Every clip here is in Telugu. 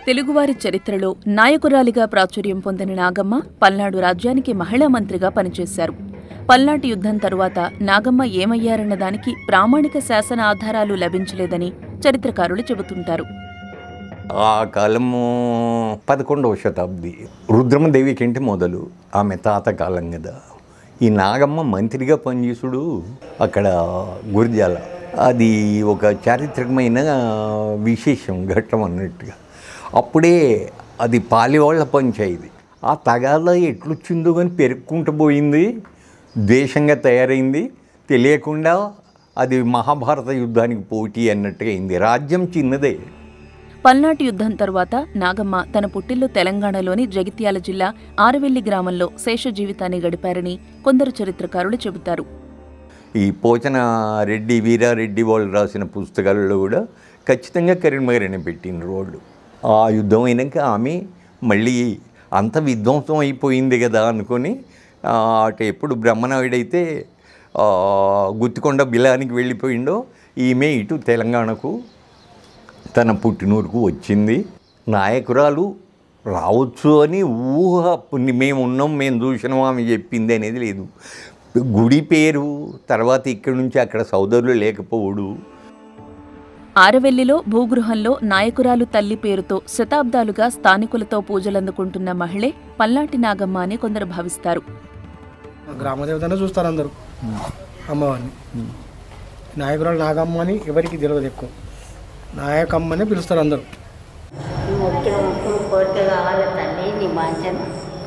తెలుగువారి చరిత్రలో నాయకురాలిగా ప్రాచుర్యం పొందిన నాగమ్మ పల్నాడు రాజ్యానికి మహిళా మంత్రిగా పనిచేశారు పల్నాటి యుద్ధం తరువాత నాగమ్మ ఏమయ్యారన్న దానికి ప్రామాణిక శాసన ఆధారాలు లభించలేదని చరిత్రకారులు చెబుతుంటారు ఆ కాలము పదకొండవ శతాబ్ది రుద్రమదేవి కంటే మొదలు ఆమె తాత కాలం కదా ఈ నాగమ్మ మంత్రిగా పనిచేసుడు అక్కడ గురిజాల అది ఒక చారిత్రకమైన విశేషం ఘట్టం అన్నట్టుగా అప్పుడే అది పాలివాళ్ల పంచాయితీ ఆ తగాదా ఎట్లొచ్చిందో కానీ పెరుక్కుంటూ పోయింది ద్వేషంగా తయారైంది తెలియకుండా అది మహాభారత యుద్ధానికి పోటీ అన్నట్టుగా అయింది రాజ్యం చిన్నదే పల్నాటి యుద్ధం తరువాత నాగమ్మ తన పుట్టిల్లు తెలంగాణలోని జగిత్యాల జిల్లా ఆరవెల్లి గ్రామంలో శేష జీవితాన్ని గడిపారని కొందరు చరిత్రకారులు చెబుతారు ఈ పోచన రెడ్డి వీరారెడ్డి వాళ్ళు రాసిన పుస్తకాలలో కూడా ఖచ్చితంగా కరీంనగర్ అని పెట్టిన రోడ్డు ఆ యుద్ధం అయినాక ఆమె మళ్ళీ అంత విధ్వంసం అయిపోయింది కదా అనుకొని ఆ, అటు ఎప్పుడు బ్రహ్మనాయుడైతే ఆ, గుత్తికొండ బిలానికి వెళ్ళిపోయిండో ఈమె ఇటు తెలంగాణకు తన పుట్టినూరుకు వచ్చింది నాయకురాలు రావచ్చు అని ఊహ పుణ్య మేము ఉన్నాం మేము చూసినాం ఆమె చెప్పింది అనేది లేదు గుడి పేరు తర్వాత ఇక్కడి నుంచి అక్కడ సోదరులు లేకపోవడు ఆరవెల్లిలో భూగృహంలో నాయకురాలు తల్లి పేరుతో శతాబ్దాలుగా స్థానికులతో పూజలందుకుంటున్న మహిళే పల్నాటి నాగమ్మ అని కొందరు భావిస్తారు గ్రామదేవతనే చూస్తారు అందరూ అమ్మవారిని నాయకురాలు నాగమ్మ అని ఎవరికి తెలియదు ఎక్కువ నాయకమ్మని పిలుస్తారు అందరూ ముఖ్య ముఖ్యం కోరిక కావాలి తల్లి నీ మంచం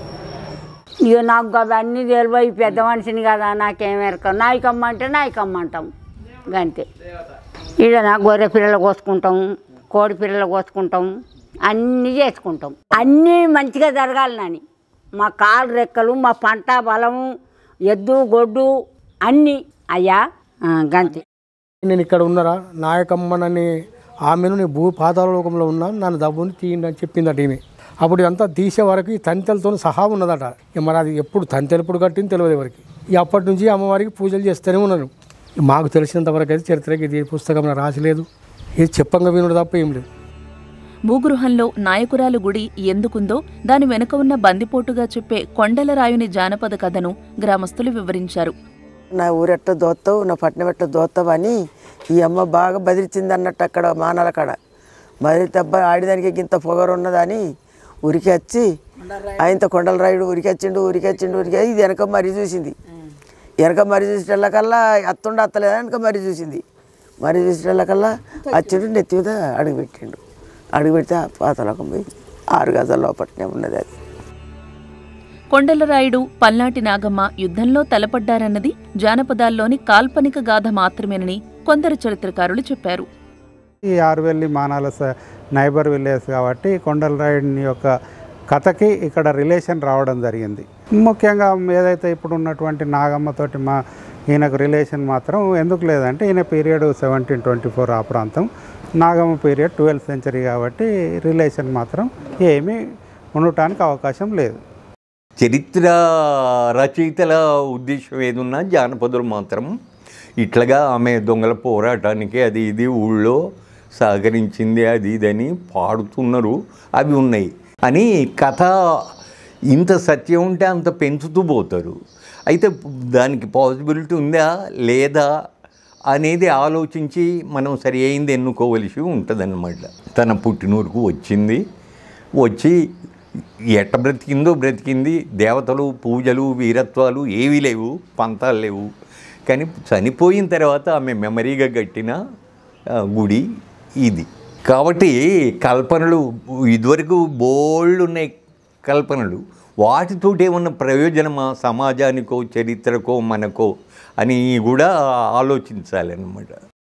ఇక నాకు అవన్నీ తెలివై పెద్ద మనిషిని కదా నాకేం ఎరక నాయకమ్మ అంటే నాయకమ్మ అంటాం గంతే ఈడ నా గొర్రె పిల్లలు కోసుకుంటాం కోడి పిల్లలు కోసుకుంటాం అన్నీ చేసుకుంటాం అన్నీ మంచిగా జరగాలి నాని మా కాలు రెక్కలు మా పంట బలము ఎద్దు గొడ్డు అన్నీ అయ్యా ఆ, గంతే నేను ఇక్కడ ఉన్నారా నాయకమ్మనని ఆమెను నేను భూ పాతాళ లోకంలో ఉన్నా నన్ను దబ్బుని తీయండి అని చెప్పిందట ఈమె అప్పుడు ఇదంతా తీసే వరకు ఈ తంతెలతో సహా ఉన్నదట ఇక మరి అది ఎప్పుడు తంతెలు ఎప్పుడు కట్టింది తెలియదు ఎవరికి ఇక అప్పటి నుంచి అమ్మవారికి పూజలు చేస్తూనే ఉన్నాను మాకు తెలిసినంత వరకు అయితే చరిత్రకి ఇది పుస్తకం రాసలేదు ఇది చెప్పంగా వినుడు తప్ప ఏం లేదు భూగృహంలో నాయకురాలు గుడి ఎందుకుందో దాని వెనుక ఉన్న బందిపోటుగా చెప్పే కొండలరాయుని జానపద కథను గ్రామస్తులు వివరించారు నా ఊరెట్ట దోస్తావు నా పట్నం ఎట్ట దోస్తావు అని ఈ అమ్మ బాగా బదిలిచింది అన్నట్టు అక్కడ మానాల కాడ బదిలితే అబ్బాయి ఆడిదానికి ఇంత పొగరు ఉన్నదని ఉరికి వచ్చి ఆయనతో కొండల రాయుడు ఉరికి వచ్చిండు ఉరికి వచ్చిండు ఉరికి ఇది వెనక మరీ చూసింది వెనక మరీ చూసేటల్లకల్లా అత్తుండ అత్తలేదా వెనక మరీ చూసింది మరీ చూసేటల్లకల్లా వచ్చిండు నెత్తి మీద అడుగు పెట్టిండు అడుగు పెడితే ఆ పాతలోకం పోయి ఆరు గజాల లోపట్నే ఉన్నది అది కొండలరాయుడు పల్నాటి నాగమ్మ యుద్ధంలో తలపడ్డారన్నది జానపదాల్లోని కాల్పనిక గాథ మాత్రమేనని కొందరు చరిత్రకారులు చెప్పారు ఈ ఆరువెల్లి మానాల స- నైబర్ విలేజ్ కాబట్టి కొండలరాయుడిని యొక్క కథకి ఇక్కడ రిలేషన్ రావడం జరిగింది ముఖ్యంగా ఏదైతే ఇప్పుడు ఉన్నటువంటి నాగమ్మతోటి మా ఈయనకు రిలేషన్ మాత్రం ఎందుకు లేదంటే ఈయన పీరియడ్ సెవెంటీన్ ట్వంటీ ఫోర్ ఆ ప్రాంతం నాగమ్మ పీరియడ్ ట్వెల్త్ సెంచరీ కాబట్టి రిలేషన్ మాత్రం ఏమీ ఉండటానికి అవకాశం లేదు చరిత్ర రచయితల ఉద్దేశం ఏదున్నా జానపదులు మాత్రం ఇట్లాగా ఆమె దొంగల పోరాటానికి అది ఇది ఊళ్ళో సహకరించింది అది ఇదని పాడుతున్నారు అవి ఉన్నాయి అని కథ ఇంత సత్యం ఉంటే అంత పెంచుతూ పోతారు అయితే దానికి పాసిబిలిటీ ఉందా లేదా అనేది ఆలోచించి మనం సరి అయింది ఎన్నుకోవలసి ఉంటుందన్నమాట తన పుట్టినూరుకు వచ్చింది వచ్చి ఎట్ట బ్రతికిందో బ్రతికింది దేవతలు పూజలు వీరత్వాలు ఏవీ లేవు పంతాలు లేవు కానీ చనిపోయిన తర్వాత ఆమె మెమరీగా కట్టిన ఆ, గుడి ఇది కాబట్టి కల్పనలు ఇదివరకు బోల్డ్ ఉన్నాయి కల్పనలు వాటితోటి ఏమన్నా ప్రయోజనమా సమాజానికో చరిత్రకో మనకో అని కూడా ఆలోచించాలన్నమాట